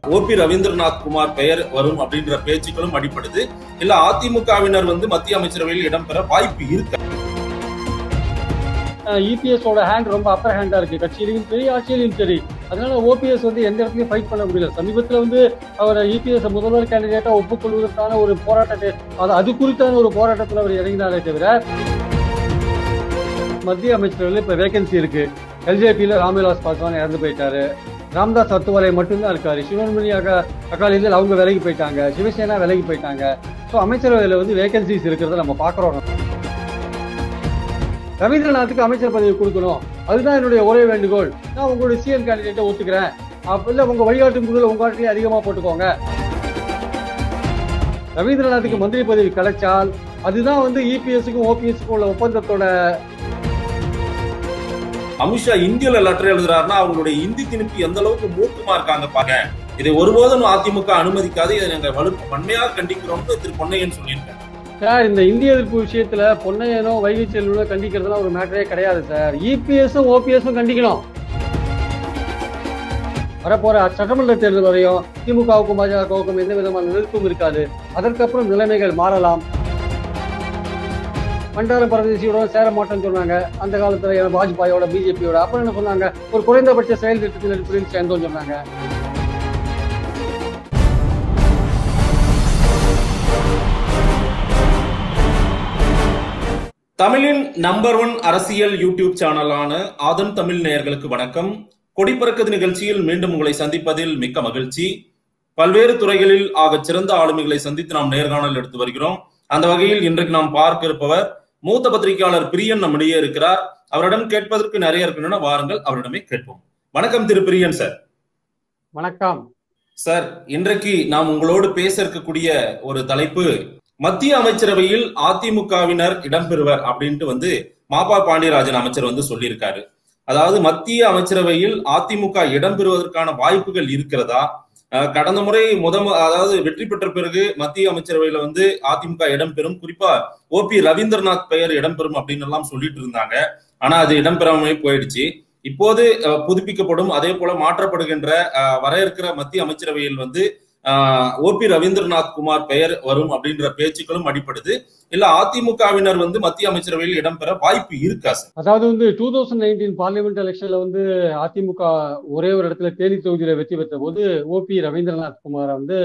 ஓ B Rabindranath Kumar பெயர் வரும் அப்படின்ற பேச்சுக்களும் அடிப்படுது இல்ல அதிமுகவினர் வந்து மத்திய அமைச்சரவையில் இடம்பெற வாய்ப்பு இருக்கு இபிஎஸோட ஹேண்ட் ரொம்ப அப்பர் ஹேண்டா இருக்கு கட்சியிலையும் சரி ஆட்சியிலையும் சரி அதனால ஓபிஎஸ் வந்து எந்த இடத்துலயும் ஃபைட் பண்ண முடியல சமீபத்துல வந்து அவர் இபிஎஸ் முதல்வர் கேண்டிடேட்டா ஒப்புக்கொள்வதற்கான ஒரு போராட்டத்தை அது அது குறித்தான ஒரு போராட்டத்தில் அவர் இறங்கினாரே தவிர மத்திய அமைச்சரவையில் இப்ப வேகன்சி இருக்கு எல்ஜேபியில ராம்விலாஸ் பாஸ்வான் இறந்து போயிட்டாரு ராம்தாஸ் அத்துவாலை மட்டும்தான் இருக்காரு சிவன்மணி அகா அகாலியில் அவங்க விலகி போயிட்டாங்க சிவசேனா விலகி போயிட்டாங்க ஸோ அமைச்சரவையில் வந்து வேகன்சிஸ் இருக்கிறத நம்ம பார்க்குறோம் ரவீந்திரநாத்துக்கு அமைச்சர் பதவி கொடுக்கணும் அதுதான் என்னுடைய ஒரே வேண்டுகோள் நான் உங்களுடைய சிஎம் கேண்டிடேட்டை ஒத்துக்கிறேன் அப்ப இல்ல உங்க வழிகாட்டும் குழுல உங்க ஆட்டையும் அதிகமா போட்டுக்கோங்க ரவீந்திரநாத்துக்கு மந்திரி பதவி கிடைச்சால் அதுதான் வந்து இபிஎஸ்க்கும் ஓபிஎஸ்க்கும் உள்ள ஒப்பந்தத்தோட அமித்ஷா இந்தியில லெட்டர் எழுதுறாருன்னா அவங்களுடைய இந்தி திணிப்பு எந்த அளவுக்கு மூர்க்கமா இருக்காங்க பாருங்க இதை ஒருபோதும் அதிமுக அனுமதிக்காது இதை நாங்க வலு வன்மையாக கண்டிக்கிறோம்னு திரு பொன்னையன் சொல்லியிருக்காங்க சார் இந்த இந்திய எதிர்ப்பு விஷயத்துல பொன்னையனோ வைகை செல்வனோ கண்டிக்கிறதுலாம் ஒரு மேட்டரே கிடையாது சார் இபிஎஸும் ஓபிஎஸும் கண்டிக்கணும் வரப்போற சட்டமன்ற தேர்தல் வரையும் திமுகவுக்கும் பாஜகவுக்கும் எந்த விதமான நிறுத்தம் இருக்காது அதற்கப்புறம் நிலைமைகள் மாறலாம் பண்டாரம் பரதேசியோட சேர மாட்டேன்னு சொன்னாங்க அந்த காலத்துல வாஜ்பாயோட பிஜேபியோட அப்புறம் என்ன சொன்னாங்க ஒரு குறைந்தபட்ச செயல் திட்டத்தின் அடிப்படையில் சேர்ந்தோம்னு சொன்னாங்க தமிழின் நம்பர் ஒன் அரசியல் யூடியூப் சேனலான ஆதன் தமிழ் நேயர்களுக்கு வணக்கம் கொடிப்பறக்கது நிகழ்ச்சியில் மீண்டும் உங்களை சந்திப்பதில் மிக்க மகிழ்ச்சி பல்வேறு துறைகளில் ஆகச் சிறந்த ஆளுமைகளை சந்தித்து நாம் நேர்காணல் எடுத்து வருகிறோம் அந்த வகையில் இன்றைக்கு நாம் பார்க்க இருப்பவர் மூத்த பத்திரிகையாளர் பிரியன் நம்மிடையே இருக்கிறார் அவரிடம் கேட்பதற்கு நிறைய இருக்கின்றன வாருங்கள் அவரிடமே கேட்போம் வணக்கம் திரு பிரியன் சார் வணக்கம் சார் இன்றைக்கு நாம் உங்களோடு பேச இருக்கக்கூடிய ஒரு தலைப்பு மத்திய அமைச்சரவையில் அதிமுகவினர் இடம்பெறுவர் அப்படின்ட்டு வந்து மாபா பாண்டியராஜன் அமைச்சர் வந்து சொல்லியிருக்காரு அதாவது மத்திய அமைச்சரவையில் அதிமுக இடம்பெறுவதற்கான வாய்ப்புகள் இருக்கிறதா அஹ் கடந்த முறை முத அதாவது வெற்றி பெற்ற பிறகு மத்திய அமைச்சரவையில வந்து அதிமுக இடம்பெறும் குறிப்பா ஓ பி ரவீந்திரநாத் பெயர் இடம்பெறும் அப்படின்னு எல்லாம் சொல்லிட்டு இருந்தாங்க ஆனா அது இடம்பெறாமலே போயிடுச்சு இப்போது அஹ், புதுப்பிக்கப்படும் அதே போல மாற்றப்படுகின்ற அஹ், வர இருக்கிற மத்திய அமைச்சரவையில் வந்து ஓ பி ரவீந்திரநாத் குமார் பெயர் வரும் அப்படின்ற பேச்சுக்களும் அடிப்படுது இல்ல அதிமுகவினர் வந்து மத்திய அமைச்சரவையில் இடம்பெற வாய்ப்பு இருக்கா சார் அதாவது வந்து டூ தௌசண்ட் நைன்டீன் பார்லிமெண்ட் எலெக்ஷன்ல வந்து அதிமுக ஒரே ஒரு இடத்துல தேனி தொகுதியில வெற்றி பெற்ற போது ஓபி ரவீந்திரநாத் குமார் வந்து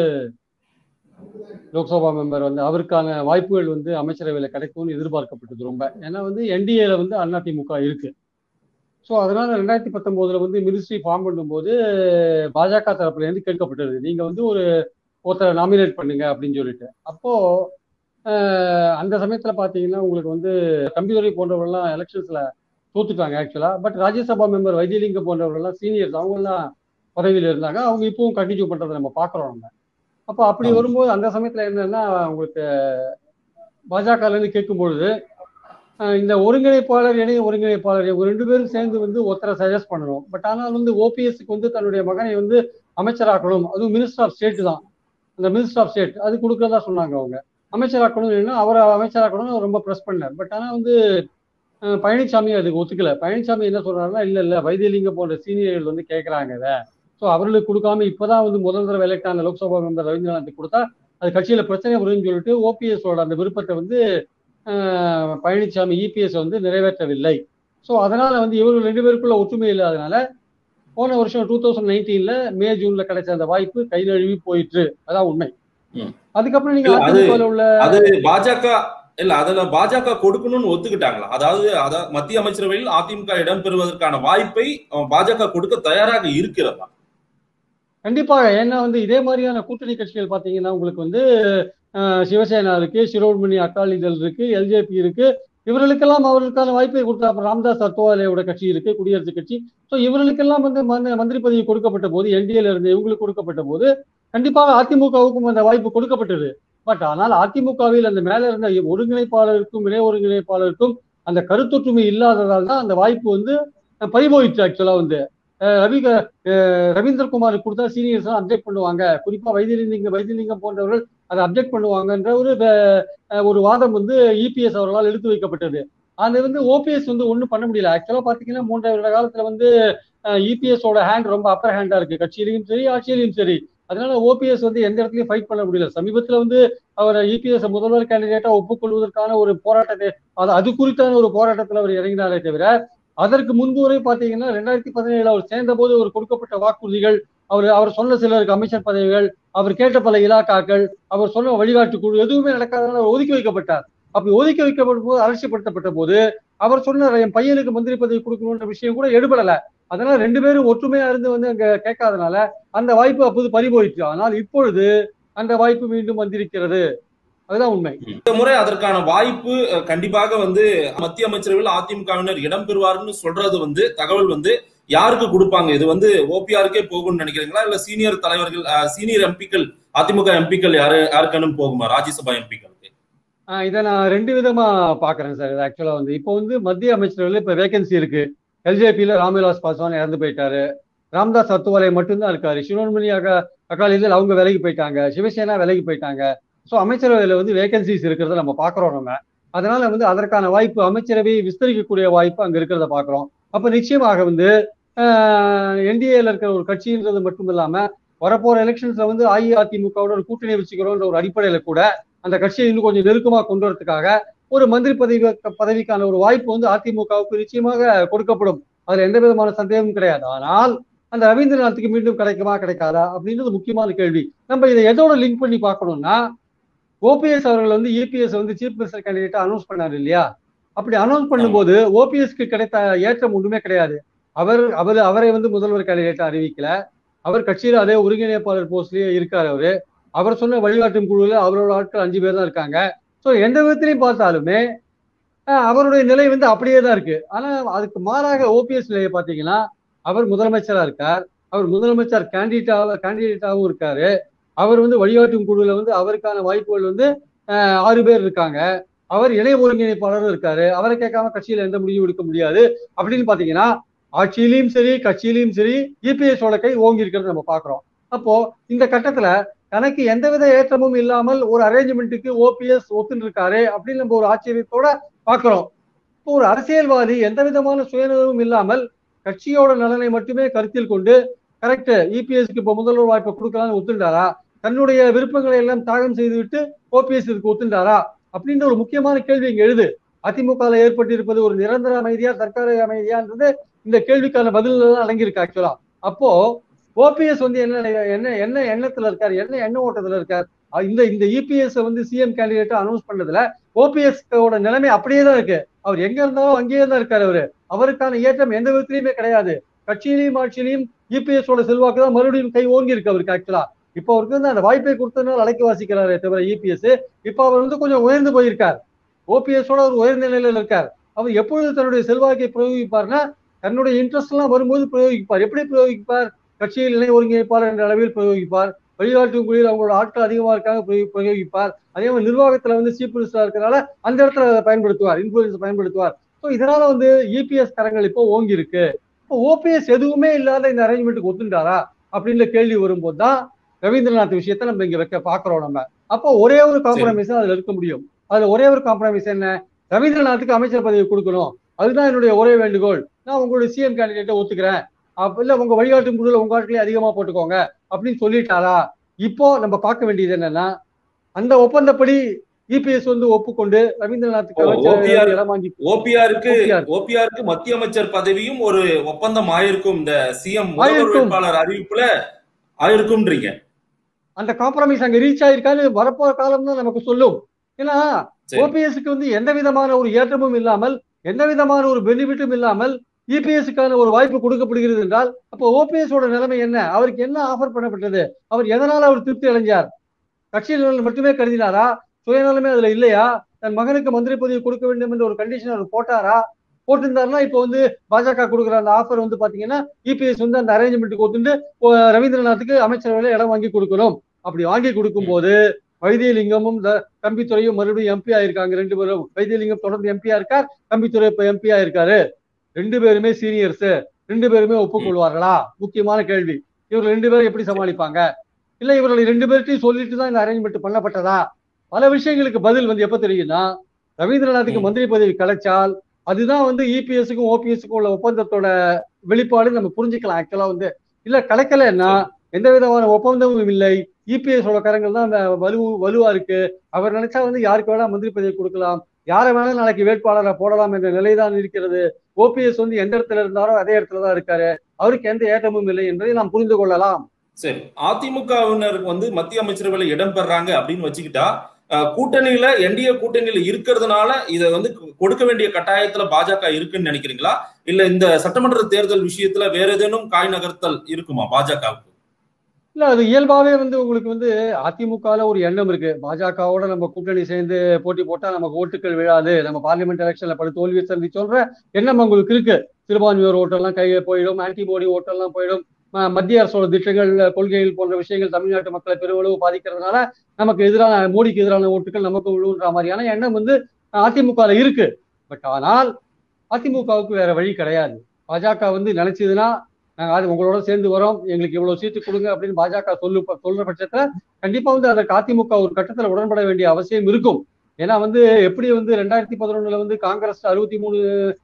லோக்சபா மெம்பர் வந்து அவருக்கான வாய்ப்புகள் வந்து அமைச்சரவையில கிடைக்கும்னு எதிர்பார்க்கப்பட்டது ரொம்ப ஏன்னா வந்து என்டிஏல வந்து அதிமுக இருக்கு ஸோ அதனால ரெண்டாயிரத்தி பத்தொன்பதுல வந்து மினிஸ்ட்ரி ஃபார்ம் பண்ணும்போது பாஜக தரப்புல இருந்து கேட்கப்பட்டது நீங்க வந்து ஒரு ஒருத்தரை நாமினேட் பண்ணுங்க அப்படின்னு சொல்லிட்டு அப்போ அஹ், அந்த சமயத்துல பாத்தீங்கன்னா உங்களுக்கு வந்து தம்பிதுரை போன்றவர்கள்லாம் எலெக்ஷன்ஸ்ல தோத்துட்டாங்க ஆக்சுவலா பட் ராஜ்யசபா மெம்பர் வைத்தியலிங்கம் போன்றவர்கள்லாம் சீனியர்ஸ் அவங்கெல்லாம் பதவியில இருந்தாங்க அவங்க இப்பவும் கண்டினியூ பண்றதை நம்ம பாக்குறோம் நம்ம அப்போ அப்படி ஆமா. வரும்போது அந்த சமயத்துல என்னன்னா உங்களுக்கு பாஜகல இருந்து கேட்கும் பொழுது அஹ், இந்த ஒருங்கிணைப்பாளர் இணை ஒருங்கிணைப்பாளர் இவங்க ரெண்டு பேரும் சேர்ந்து வந்து ஒருத்தரை சஜஸ்ட் பண்ணணும் பட் ஆனால் வந்து ஓபிஎஸ்க்கு வந்து தன்னுடைய மகனை வந்து அமைச்சராக்கணும் அதுவும் மினிஸ்டர் ஆஃப் ஸ்டேட் தான் அந்த மினிஸ்டர் ஆஃப் ஸ்டேட் அது கொடுக்கறதா சொன்னாங்க அவங்க அமைச்சராக்கணும் அவரை அமைச்சராக்கணும்னு ரொம்ப ப்ரெஸ் பண்ணார் பட் ஆனால் வந்து அஹ், பழனிசாமி அதுக்கு ஒத்துக்கல பழனிசாமி என்ன சொல்றாருன்னா இல்ல இல்ல வைத்தியலிங்கம் போன்ற சீனியர்கள் வந்து கேட்கறாங்க இதை ஸோ அவர்களுக்கு கொடுக்காம இப்பதான் வந்து முதல் தடவை எலெக்ட் ஆன லோக்சபா மெம்பர் ரவீந்திரநாத் கொடுத்தா அது கட்சியில பிரச்சனை வரும்னு சொல்லிட்டு ஓபிஎஸோட அந்த விருப்பத்தை வந்து அஹ், பழனிசாமி இபிஎஸ் வந்து நிறைவேற்றவில்லை ஸோ அதனால வந்து இவர்கள் ரெண்டு பேருக்குள்ள ஒற்றுமை இல்லாதனால போன வருஷம் டூ தௌசண்ட் நைன்டீன்ல மே ஜூன்ல கிடைச்ச அந்த வாய்ப்பு கை நழுவி போயிற்று அதான் உண்மை ம். அதுக்கப்புறம் நீங்க இல்ல, அது- அதிமுகவில் உள்ள அது பாஜக இல்ல அதுல பாஜக கொடுக்கணும்னு ஒத்துக்கிட்டாங்களா அதாவது அத மத்திய அமைச்சரவையில் அதிமுக இடம்பெறுவதற்கான வாய்ப்பை அஹ், பாஜக கொடுக்க தயாராக இருக்கிறதா கண்டிப்பாக ஏன்னா வந்து இதே மாதிரியான கூட்டணி கட்சிகள் பாத்தீங்கன்னா உங்களுக்கு வந்து அஹ், சிவசேனா இருக்கு சிரோன்மணி அகாலிதள் இருக்கு எல்ஜேபி இருக்கு இவர்களுக்கெல்லாம் அவர்களுக்கான வாய்ப்பை கொடுத்தா அப்புறம் ராம்தாஸ் அத்வாலேயோட கட்சி இருக்கு குடியரசுக் கட்சி ஸோ இவர்களுக்கெல்லாம் வந்து மந்த- மந்திரி பதவி கொடுக்கப்பட்ட போது என்டிஏல இருந்து இவங்களுக்கு கொடுக்கப்பட்ட போது கண்டிப்பாக அதிமுகவுக்கும் அந்த வாய்ப்பு கொடுக்கப்பட்டது பட் ஆனால் அதிமுகவில் அந்த மேல இருந்த ஒருங்கிணைப்பாளருக்கும் இணை ஒருங்கிணைப்பாளருக்கும் அந்த கருத்தொற்றுமை இல்லாததால் தான் அந்த வாய்ப்பு வந்து அஹ், பறிபோயிற்று ஆக்சுவலா வந்து அஹ், ரவி அஹ், ரவீந்திரகுமாருக்கு கொடுத்தா சீனியர்ஸ் அப்டேட் பண்ணுவாங்க குறிப்பா வைத்தியலிங்கம் வைத்தியலிங்கம் போன்றவர்கள் அதை அப்டேட் பண்ணுவாங்கன்ற ஒரு அஹ், ஒரு வாதம் வந்து இபிஎஸ் அவர்களால் எடுத்து வைக்கப்பட்டது அது வந்து ஓபிஎஸ் வந்து ஒன்றும் பண்ண முடியல ஆக்சுவலா பாத்தீங்கன்னா மூன்றரை வருட காலத்துல வந்து இபிஎஸ் ஓட ஹேண்ட் ரொம்ப அப்பர் ஹேண்டா இருக்கு கட்சியிலையும் சரி ஆட்சியிலையும் சரி அதனால ஓபிஎஸ் வந்து எந்த இடத்துலயும் ஃபைட் பண்ண முடியல சமீபத்துல வந்து அவர் இபிஎஸ் முதல்வர் கேண்டிடேட்டா ஒப்புக்கொள்வதற்கான ஒரு போராட்டத்தை அது அது குறித்தான ஒரு போராட்டத்தில் அவர் இறங்கினாரே தவிர அதற்கு முன்பு வரை பாத்தீங்கன்னா ரெண்டாயிரத்தி பதினேழு அவர் சேர்ந்த போது அவர் கொடுக்கப்பட்ட வாக்குறுதிகள் அவர் அவர் சொன்ன சிலருக்கு அமைச்சர் பதவிகள் அவர் கேட்ட பல இலாக்காக்கள் அவர் சொன்ன வழிகாட்டு குழு எதுவுமே நடக்காதனால அவர் ஒதுக்கி வைக்கப்பட்டார் அப்படி ஒதுக்கி வைக்கப்படும் போது அரசியப்படுத்தப்பட்ட போது அவர் சொன்ன என் பையனுக்கு மந்திரி பதவி கொடுக்கணுன்ற விஷயம் கூட எடுபடல அதனால ரெண்டு பேரும் ஒற்றுமையா இருந்து வந்து அங்க கேட்காதனால அந்த வாய்ப்பு அப்போது பறிபோயிற்று ஆனால் இப்பொழுது அந்த வாய்ப்பு மீண்டும் வந்திருக்கிறது அதுதான் உண்மை இந்த முறை அதற்கான வாய்ப்பு அஹ், கண்டிப்பாக வந்து மத்திய அமைச்சரவையில் அதிமுகவினர் இடம் பெறுவார்னு சொல்றது வந்து தகவல் வந்து யாருக்கு கொடுப்பாங்க இது வந்து ஓபிஆருக்கே போகும்னு நினைக்கிறீங்களா இல்ல சீனியர் தலைவர்கள் சீனியர் எம்பிக்கள் அதிமுக எம்பிக்கள் யாரு யாருக்கன்னு போகுமா ராஜ்யசபா எம்பிக்களுக்கு ஆஹ் இதை நான் ரெண்டு விதமா பாக்குறேன் சார் இது ஆக்சுவலா வந்து இப்போ வந்து மத்திய அமைச்சரவையில் இப்ப வேகன்சி இருக்கு எல்ஜேபியில ராம்விலாஸ் பாஸ்வான் இறந்து போயிட்டாரு ராம்தாஸ் அத்துவாலே மட்டும்தான் இருக்காரு சிரோன்மணி அகா அகாலிதள் அவங்க விலகி போயிட்டாங்க சிவசேனா விலகி போயிட்டாங்க ஸோ அமைச்சரவையில வந்து வேகன்சிஸ் இருக்கிறத நம்ம பாக்குறோம் நம்ம அதனால வந்து அதற்கான வாய்ப்பு அமைச்சரவையை விஸ்தரிக்கக்கூடிய வாய்ப்பு அங்க இருக்கிறத பாக்குறோம் அப்ப நிச்சயமாக வந்து என்டிஏல இருக்கிற ஒரு கட்சின்றது மட்டும் இல்லாம வரப்போற எலெக்ஷன்ஸ்ல வந்து அஇஅதிமுகவோட ஒரு கூட்டணி வச்சுக்கிறோன்ற ஒரு அடிப்படையில கூட அந்த கட்சியை இன்னும் கொஞ்சம் நெருக்கமா கொண்டு வரதுக்காக ஒரு மந்திரி பதவி பதவிக்கான ஒரு வாய்ப்பு வந்து அதிமுகவுக்கு நிச்சயமாக கொடுக்கப்படும் அதுல எந்த விதமான சந்தேகமும் கிடையாது ஆனால் அந்த ரவீந்திரநாத்துக்கு மீண்டும் கிடைக்குமா கிடைக்காதா அப்படின்றது முக்கியமான கேள்வி நம்ம இதை எதோட லிங்க் பண்ணி பார்க்கணும்னா ஓபிஎஸ் அவர்கள் வந்து இபிஎஸ் வந்து சீஃப் மினிஸ்டர் கேண்டிடேட்டா அனௌன்ஸ் பண்ணாரு இல்லையா அப்படி அனௌன்ஸ் பண்ணும்போது ஓபிஎஸ்க்கு கிடைத்த ஏற்றம் ஒன்றுமே கிடையாது அவர் அவர் அவரை வந்து முதல்வர் கேண்டிடேட்டா அறிவிக்கல அவர் கட்சியில அதே ஒருங்கிணைப்பாளர் போஸ்ட்லயே இருக்காரு அவரு அவர் சொன்ன வழிகாட்டும் குழுவில் அவரோட ஆட்கள் அஞ்சு பேர் தான் இருக்காங்க ஸோ எந்த விதத்திலையும் பார்த்தாலுமே அஹ், அவருடைய நிலை வந்து அப்படியே தான் இருக்கு ஆனா அதுக்கு மாறாக ஓபிஎஸ் நிலையை பார்த்தீங்கன்னா அவர் முதலமைச்சரா இருக்கார் அவர் முதலமைச்சர் கேண்டிடேட்டாக கேண்டிடேட்டாகவும் இருக்காரு அவர் வந்து வழிகாட்டும் குழுவில் வந்து அவருக்கான வாய்ப்புகள் வந்து அஹ், ஆறு பேர் இருக்காங்க அவர் இணை ஒருங்கிணைப்பாளரும் இருக்காரு அவரை கேட்காம கட்சியில எந்த முடிவும் எடுக்க முடியாது அப்படின்னு பாத்தீங்கன்னா ஆட்சியிலையும் சரி கட்சியிலையும் சரி இபிஎஸ் ஓட கை ஓங்கி இருக்கிறது நம்ம பாக்குறோம் அப்போ இந்த கட்டத்துல தனக்கு எந்தவித ஏற்றமும் இல்லாமல் ஒரு அரேஞ்ச்மெண்ட்டுக்கு ஓபிஎஸ் ஒத்துன்னு இருக்காரு அப்படின்னு நம்ம ஒரு ஆச்சரியத்தோட பாக்குறோம் இப்போ ஒரு அரசியல்வாதி எந்த விதமான சுயநலமும் இல்லாமல் கட்சியோட நலனை மட்டுமே கருத்தில் கொண்டு கரெக்ட் இபிஎஸ்க்கு இப்போ முதல்வர் வாய்ப்பை கொடுக்கலாம்னு ஒத்துண்டாரா தன்னுடைய விருப்பங்களை எல்லாம் தியாகம் செய்துவிட்டு ஓபிஎஸ் இதுக்கு ஒத்துண்டாரா அப்படின்ற ஒரு முக்கியமான கேள்வி இங்க எழுது அதிமுகவில் ஏற்பட்டிருப்பது ஒரு நிரந்தர அமைதியா தற்காலிக அமைதியான்றது இந்த கேள்விக்கான பதில் தான் அடங்கியிருக்கு ஆக்சுவலா அப்போ ஓபிஎஸ் வந்து என்ன என்ன என்ன எண்ணத்துல இருக்காரு என்ன எண்ண ஓட்டத்துல இருக்கார் அஹ் இந்த இந்த இபிஎஸ் வந்து சிஎம் கேண்டிடேட்டா அனௌன்ஸ் பண்ணதுல ஓபிஎஸ் ஓட நிலைமை அப்படியே தான் இருக்கு அவர் எங்க இருந்தாலும் அங்கேயே தான் இருக்காரு அவரு அவருக்கான ஏற்றம் எந்த விதத்திலையுமே கிடையாது கட்சியிலையும் ஆட்சியிலையும் இபிஎஸ் ஓட செல்வாக்கு தான் மறுபடியும் கை ஓங்கி இருக்கு அவருக்கு ஆக்சுவலா இப்போ அவருக்கு வந்து அந்த வாய்ப்பை கொடுத்ததுனால அழைக்க வாசிக்கிறாரே தவிர இபிஎஸ் இப்போ அவர் வந்து கொஞ்சம் உயர்ந்து போயிருக்கார் ஓபிஎஸோட ஒரு உயர்ந்த நிலையில இருக்கார் அவர் எப்பொழுது தன்னுடைய செல்வாக்கை பிரயோகிப்பார்னா தன்னுடைய இன்ட்ரெஸ்ட் எல்லாம் வரும்போது பிரயோகிப்பார் எப்படி பிரயோகிப்பார் கட்சியில் இணை ஒருங்கிணைப்பாளர் என்ற அளவில் பிரயோகிப்பார் வழிகாட்டும் குழுவில் அவங்களோட ஆட்கள் அதிகமா இருக்காங்க பிரயோ- பிரயோகிப்பார் அதே மாதிரி நிர்வாகத்துல வந்து சீஃப் மினிஸ்டரா இருக்கிறனால அந்த இடத்துல அதை பயன்படுத்துவார் இன்ஃபுளுன்ஸ் பயன்படுத்துவார் ஸோ இதனால வந்து இபிஎஸ் கரங்கள் இப்போ ஓங்கி இருக்கு இப்போ ஓபிஎஸ் எதுவுமே இல்லாத இந்த அரேஞ்ச்மெண்ட்டுக்கு ஒத்துண்டாரா அப்படின்ற கேள்வி வரும்போது தான் ரவீந்திரநாத் விஷயத்த நம்ம இங்க வைக்க பாக்குறோம் நம்ம அப்போ ஒரே ஒரு காம்ப்ரமைஸ் அதுல இருக்க முடியும் அதுல ஒரே ஒரு காம்ப்ரமைஸ் என்ன ரவீந்திரநாத்துக்கு அமைச்சர் பதவி கொடுக்கணும் அதுதான் என்னுடைய ஒரே வேண்டுகோள் நான் உங்களுடைய சிஎம் கேண்டிடேட்டை ஒத்துக்கிறேன் அப்ப இல்ல உங்க வழிகாட்டும் குழுல உங்க ஆட்களே அதிகமா போட்டுக்கோங்க அப்படின்னு சொல்லிட்டாரா இப்போ நம்ம பார்க்க வேண்டியது என்னன்னா அந்த ஒப்பந்தப்படி இபிஎஸ் வந்து ஒப்புக்கொண்டு ரவீந்திரநாத்துக்கு ஓ, அமைச்சர் OPR இடம் வாங்கி ஓபிஆருக்கு OPR. ஓபிஆருக்கு மத்திய அமைச்சர் பதவியும் ஒரு ஒப்பந்தம் ஆயிருக்கும் இந்த சிஎம் முதல்வர் ஆயிருக்கும். வேட்பாளர் அறிவிப்புல ஆயிருக்கும்ன்றீங்க அந்த காம்ப்ரமைஸ் அங்க ரீச் ஆயிருக்கான்னு வரப்போற காலம் தான் நமக்கு சொல்லும் ஏன்னா சரி. ஓபிஎஸ்க்கு வந்து எந்த விதமான ஒரு ஏற்றமும் இல்லாமல் எந்த விதமான ஒரு பெனிஃபிட்டும் இல்லாமல் இபிஎஸ்க்கான ஒரு வாய்ப்பு கொடுக்கப்படுகிறது என்றால் அப்போ ஓபிஎஸ் ஓட நிலைமை என்ன அவருக்கு என்ன ஆஃபர் பண்ணப்பட்டது அவர் எதனால அவர் திருப்தி அடைஞ்சார் கட்சி நலன் மட்டுமே கருதினாரா சுயநலமே அதுல இல்லையா தன் மகனுக்கு மந்திரி பதவி கொடுக்க வேண்டும் என்ற ஒரு கண்டிஷன் அவர் போட்டாரா போட்டிருந்தாருன்னா இப்போ வந்து பாஜக கொடுக்குற அந்த ஆஃபர் வந்து பாத்தீங்கன்னா இபிஎஸ் வந்து அந்த அரேஞ்ச்மெண்ட்டுக்கு ஒத்துண்டு ஓ, ரவீந்திரநாத்துக்கு அமைச்சரவையில இடம் வாங்கி கொடுக்கணும் அப்படி வாங்கி கொடுக்கும் போது வைத்தியலிங்கமும் த- தம்பித்துறையும் மறுபடியும் எம்பி ஆயிருக்காங்க ரெண்டு பேரும் வைத்தியலிங்கம் தொடர்ந்து எம்பியா இருக்கார் தம்பித்துறை இப்ப எம்பி ஆயிருக்காரு ரெண்டு பேருமே சீனியர்ஸ் ரெண்டு பேருமே ஒப்புக்கொள்வார்களா முக்கியமான கேள்வி இவர்கள் ரெண்டு பேரும் எப்படி சமாளிப்பாங்க இல்ல இவர்கள் ரெண்டு பேர்ட்டையும் சொல்லிட்டு தான் இந்த அரேஞ்ச்மெண்ட் பண்ணப்பட்டதா பல விஷயங்களுக்கு பதில் வந்து எப்ப தெரியும்னா ரவீந்திரநாத்துக்கு ம். மந்திரி பதவி கிடைச்சால் அதுதான் வந்து இபிஎஸ்க்கும் ஓபிஎஸ்க்கும் உள்ள ஒப்பந்தத்தோட வெளிப்பாடு நம்ம புரிஞ்சுக்கலாம் ஆக்சுவலா வந்து இல்ல கிடைக்கலன்னா எந்த விதமான ஒப்பந்தமும் இல்லை இபிஎஸ் ஓட கரங்கள் தான் அந்த வலு வலுவா இருக்கு அவர் நினைச்சா வந்து யாருக்கு வேணா மந்திரி பதவி கொடுக்கலாம் யாரை வேணாலும் நாளைக்கு வேட்பாளரை போடலாம் என்ற நிலைதான் இருக்கிறது ஓபிஎஸ் வந்து எந்த இடத்துல இருந்தாரோ அதே இடத்துல தான் இருக்காரு அவருக்கு எந்த ஏற்றமும் இல்லை என்பதை நாம் புரிந்து கொள்ளலாம் சரி அதிமுகவினருக்கு வந்து மத்திய அமைச்சரவையில் இடம் பெறாங்க அப்படின்னு வச்சுக்கிட்டா அஹ், கூட்டணியில என்டிஏ கூட்டணியில இருக்கிறதுனால இதை வந்து கொடுக்க வேண்டிய கட்டாயத்துல பாஜக இருக்குன்னு நினைக்கிறீங்களா இல்ல இந்த சட்டமன்ற தேர்தல் விஷயத்துல வேற ஏதேனும் காய் நகர்த்தல் இருக்குமா பாஜகவுக்கு இல்ல அது இயல்பாவே வந்து உங்களுக்கு வந்து அதிமுகல ஒரு எண்ணம் இருக்கு பாஜகவோட நம்ம கூட்டணி சேர்ந்து போட்டி போட்டா நமக்கு ஓட்டுகள் விழாது நம்ம பார்லிமெண்ட் எலெக்ஷன்ல பல தோல்வியை சந்திச்சோன்ற எண்ணம் உங்களுக்கு இருக்கு சிறுபான்மையோர் ஓட்டெல்லாம் கையை போயிடும் ஆன்டி மோடி ஓட்டெல்லாம் போயிடும் ம- மத்திய அரசோட திட்டங்கள் கொள்கைகள் போன்ற விஷயங்கள் தமிழ்நாட்டு மக்களை பெருமளவு பாதிக்கிறதுனால நமக்கு எதிரான மோடிக்கு எதிரான ஓட்டுகள் நமக்கு விழுன்ற மாதிரியான எண்ணம் வந்து அதிமுகல இருக்கு பட் ஆனால் அதிமுகவுக்கு வேற வழி கிடையாது பாஜக வந்து நினைச்சதுன்னா நாங்க அது உங்களோட சேர்ந்து வரோம் எங்களுக்கு இவ்வளவு சீட்டு கொடுங்க அப்படின்னு பாஜக சொல்லு சொல்ற பட்சத்துல கண்டிப்பா வந்து அதற்கு அதிமுக ஒரு கட்டத்துல உடன்பட வேண்டிய அவசியம் இருக்கும் ஏன்னா வந்து எப்படி வந்து ரெண்டாயிரத்தி பதினொன்னுல வந்து காங்கிரஸ் அறுபத்தி மூணு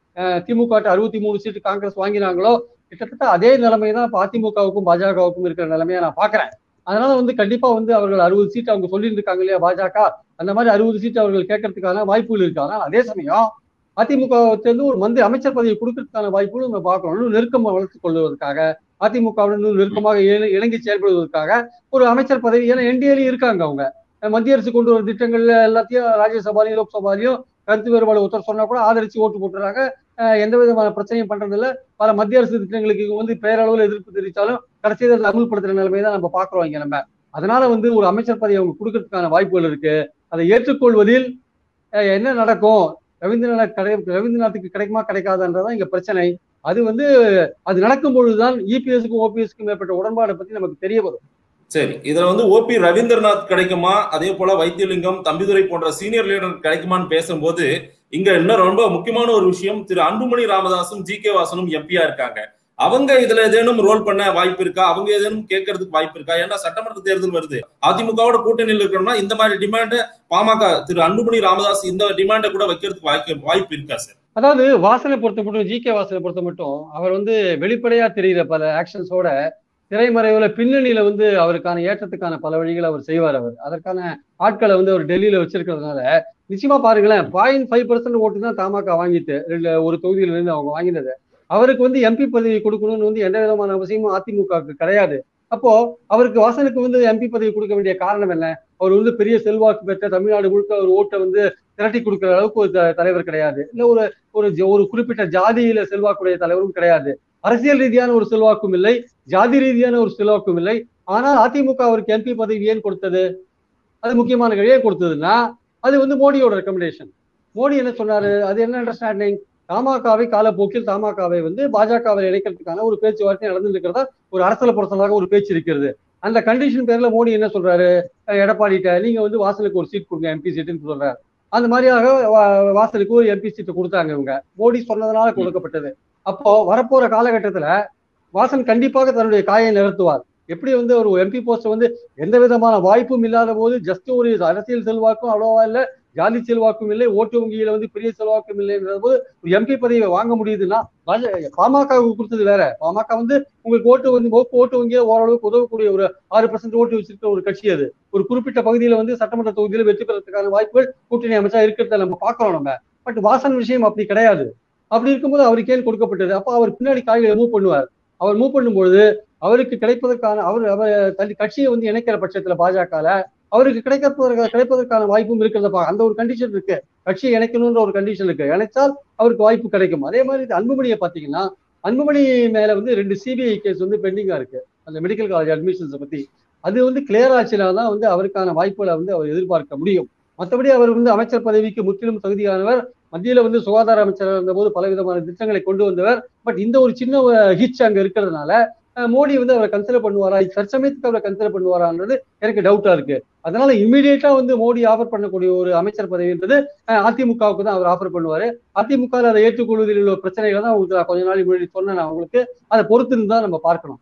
திமுக அறுபத்தி மூணு சீட்டு காங்கிரஸ் வாங்கினாங்களோ கிட்டத்தட்ட அதே நிலைமை தான் இப்ப அதிமுகவுக்கும் பாஜகவுக்கும் இருக்கிற நிலைமையை நான் பாக்குறேன் அதனால வந்து கண்டிப்பா வந்து அவர்கள் அறுபது சீட் அவங்க சொல்லியிருக்காங்க இல்லையா பாஜக அந்த மாதிரி அறுபது சீட் அவர்கள் கேட்கறதுக்கான வாய்ப்புகள் இருக்கு ஆனால் அதே சமயம் அதிமுக சேர்ந்து ஒரு மந்திரி அமைச்சர் பதவி கொடுக்கறதுக்கான வாய்ப்புகளும் நம்ம பார்க்கணும் இன்னும் நெருக்கம் வளர்த்துக் கொள்வதற்காக அதிமுகவுடன் இன்னும் நெருக்கமாக இணை- இணங்கி செயல்படுவதற்காக ஒரு அமைச்சர் பதவி ஏன்னா என்டிஏலையும் இருக்காங்க அவங்க மத்திய அரசு கொண்டு வர திட்டங்கள்ல எல்லாத்தையும் ராஜ்யசபாலையும் லோக்சபாலையும் கருத்து வேறுபாடு ஒருத்தர் சொன்னா கூட ஆதரிச்சு ஓட்டு போட்டுறாங்க அஹ் எந்த விதமான பிரச்சனையும் பண்றது இல்ல பல மத்திய அரசு திட்டங்களுக்கு வந்து பேரளவில் எதிர்ப்பு தெரிவித்தாலும் கடைசியில் அதை அமல்படுத்துற நிலைமை தான் நம்ம பாக்குறோம் இங்க நம்ம அதனால வந்து ஒரு அமைச்சர் பதவி அவங்க கொடுக்கறதுக்கான வாய்ப்புகள் இருக்கு அதை ஏற்றுக்கொள்வதில் அஹ் என்ன நடக்கும் ரவீந்திரநாத் கிடை ரவீந்திரநாத்துக்கு கிடைக்குமா கிடைக்காதுன்றதான் இங்க பிரச்சனை அது வந்து அது நடக்கும் பொழுதுதான் இபிஎஸ்க்கும் ஓபிஎஸ்க்கும் மேற்பட்ட உடன்பாடை பத்தி நமக்கு தெரிய வரும் சரி இதுல வந்து ஓபி ரவீந்திரநாத் கிடைக்குமா அதே போல வைத்தியலிங்கம் தம்பிதுரை போன்ற சீனியர் லீடர் கிடைக்குமான்னு பேசும்போது இங்க இன்னும் ரொம்ப முக்கியமான ஒரு விஷயம் திரு அன்புமணி ராமதாசும் ஜி கே வாசனும் எம்பியா இருக்காங்க அவங்க இதுல ஏதேனும் ரோல் பண்ண வாய்ப்பு இருக்கா அவங்க ஏதேனும் கேட்கறதுக்கு வாய்ப்பு இருக்கா ஏன்னா சட்டமன்ற தேர்தல் வருது அதிமுகவோட கூட்டணியில் இருக்கணும்னா இந்த மாதிரி டிமாண்ட பாமக திரு அன்புமணி ராமதாஸ் இந்த டிமாண்ட கூட வைக்கிறதுக்கு வாய்ப்பு வாய்ப்பு இருக்கா சார் அதாவது வாசனை பொறுத்த மட்டும் ஜி கே வாசனை பொறுத்த மட்டும் அவர் வந்து வெளிப்படையா தெரிகிற பல ஆக்ஷன்ஸோட திரைமறைவுல பின்னணியில வந்து அவருக்கான ஏற்றத்துக்கான பல வழிகளை அவர் செய்வார் அவர் அதற்கான ஆட்களை வந்து அவர் டெல்லியில வச்சிருக்கிறதுனால நிச்சயமா பாருங்களேன் பாயிண்ட் ஃபைவ் பர்சன்ட் ஓட்டு தான் தமாக வாங்கிட்டு ரெண்டு ஒரு தொகுதியில இருந்து அவங்க வாங்கினது அவருக்கு வந்து எம்பி பதவி கொடுக்கணும்னு வந்து எந்த விதமான அவசியமும் அதிமுகவுக்கு கிடையாது அப்போ அவருக்கு வாசனுக்கு வந்து எம்பி பதவி கொடுக்க வேண்டிய காரணம் என்ன அவர் வந்து பெரிய செல்வாக்கு பெற்ற தமிழ்நாடு முழுக்க ஒரு ஓட்டை வந்து திரட்டி கொடுக்குற அளவுக்கு ஒரு த- தலைவர் கிடையாது இல்ல ஒரு ஒரு ஜ- ஒரு குறிப்பிட்ட ஜாதியில செல்வாக்குடைய தலைவரும் கிடையாது அரசியல் ரீதியான ஒரு செல்வாக்கும் இல்லை ஜாதி ரீதியான ஒரு செல்வாக்கும் இல்லை ஆனால் அதிமுக அவருக்கு எம்பி பதவி ஏன் கொடுத்தது அது முக்கியமான கேள்வி. ஏன் கொடுத்ததுன்னா அது வந்து மோடியோட ரெக்கமெண்டேஷன் மோடி என்ன சொன்னாரு அது என்ன அண்டர்ஸ்டாண்டிங் தமாகாவை காலப்போக்கில் தமாகாவை வந்து பாஜகவை இணைக்கிறதுக்கான ஒரு பேச்சுவார்த்தை நடந்துட்டு இருக்கிறதா ஒரு அரசியல் பொறுத்ததாக ஒரு பேச்சு இருக்கிறது அந்த கண்டிஷன் பேர்ல மோடி என்ன சொல்றாரு அஹ் எடப்பாடிட்ட நீங்க வந்து வாசலுக்கு ஒரு சீட் கொடுங்க எம்பி சீட்டுன்னு சொல்றாரு அந்த மாதிரியாக வா- வாசலுக்கு ஒரு எம்பி சீட்டு கொடுத்தாங்க இவங்க மோடி சொன்னதுனால கொடுக்கப்பட்டது அப்போ வரப்போற காலகட்டத்துல வாசன் கண்டிப்பாக தன்னுடைய காயை நிறுத்துவார் எப்படி வந்து ஒரு எம்பி போஸ்ட் வந்து எந்த விதமான வாய்ப்பும் இல்லாத போது ஜஸ்ட் ஒரு அரசியல் செல்வாக்கும் அவ்வளவா இல்ல ஜாதி செல்வாக்கும் இல்லை ஓட்டு வங்கியில வந்து பெரிய செல்வாக்கும் இல்லைன்ற போது ஒரு எம்பி பதவியை வாங்க முடியுதுன்னா பாமகவுக்கு கொடுத்தது வேற பாமக வந்து உங்களுக்கு ஓட்டு வந்து ஓட்டு ஓட்டு வங்கியில ஓரளவுக்கு உதவக்கூடிய ஒரு ஆறு பர்சன்ட் ஓட்டு வச்சிருக்க ஒரு கட்சி அது ஒரு குறிப்பிட்ட பகுதியில வந்து சட்டமன்ற தொகுதியில வெற்றி பெறதுக்கான வாய்ப்புகள் கூட்டணி அமைச்சா இருக்கிறத நம்ம பார்க்கிறோம் நம்ம பட் வாசன் விஷயம் அப்படி கிடையாது அப்படி இருக்கும்போது அவருக்கு ஏன் கொடுக்கப்பட்டது அப்போ அவர் பின்னாடி காய்களை மூவ் பண்ணுவார் அவர் மூவ் பண்ணும்பொழுது அவருக்கு கிடைப்பதற்கான அவர் அவர் தள்ளி கட்சியை வந்து இணைக்கிற பட்சத்துல பாஜகல அவருக்கு கிடைப்பதற்கான கிடைப்பதற்கான வாய்ப்பும் இருக்கிறதப்பா அந்த ஒரு கண்டிஷன் இருக்கு கட்சியை இணைக்கணும்ன்ற ஒரு கண்டிஷன் இருக்கு இணைச்சால் அவருக்கு வாய்ப்பு கிடைக்கும் அதே மாதிரி இது அன்புமணியை பாத்தீங்கன்னா அன்புமணி மேல வந்து ரெண்டு சிபிஐ கேஸ் வந்து பெண்டிங்கா இருக்கு அந்த மெடிக்கல் காலேஜ் அட்மிஷன்ஸை பத்தி அது வந்து கிளியர் ஆச்சுனா தான் வந்து அவருக்கான வாய்ப்புகளை வந்து அவர் எதிர்பார்க்க முடியும் மற்றபடி அவர் வந்து அமைச்சர் பதவிக்கு முற்றிலும் தகுதியானவர் மத்தியில வந்து சுகாதார அமைச்சராக இருந்தபோது பல விதமான திட்டங்களை கொண்டு வந்தவர் பட் இந்த ஒரு சின்ன ஹிச் அங்க இருக்கிறதுனால அஹ், மோடி வந்து அவரை கன்சிடர் பண்ணுவாரா தற்சமயத்துக்கு அவரை கன்சிடர் பண்ணுவாரான்றது எனக்கு டவுட்டா இருக்கு அதனால இமீடியட்டா வந்து மோடி ஆஃபர் பண்ணக்கூடிய ஒரு அமைச்சர் பதவின்றது அஹ், அதிமுகவுக்கு தான் அவர் ஆஃபர் பண்ணுவாரு அதிமுக ல அதை ஏற்றுக்கொள்வதில் உள்ள பிரச்சனைகளை தான் உங்களுக்கு நான் கொஞ்ச நாள் முன்னாடி சொன்னேன் நான் உங்களுக்கு அதை பொறுத்து இருந்து தான் நம்ம பார்க்கணும்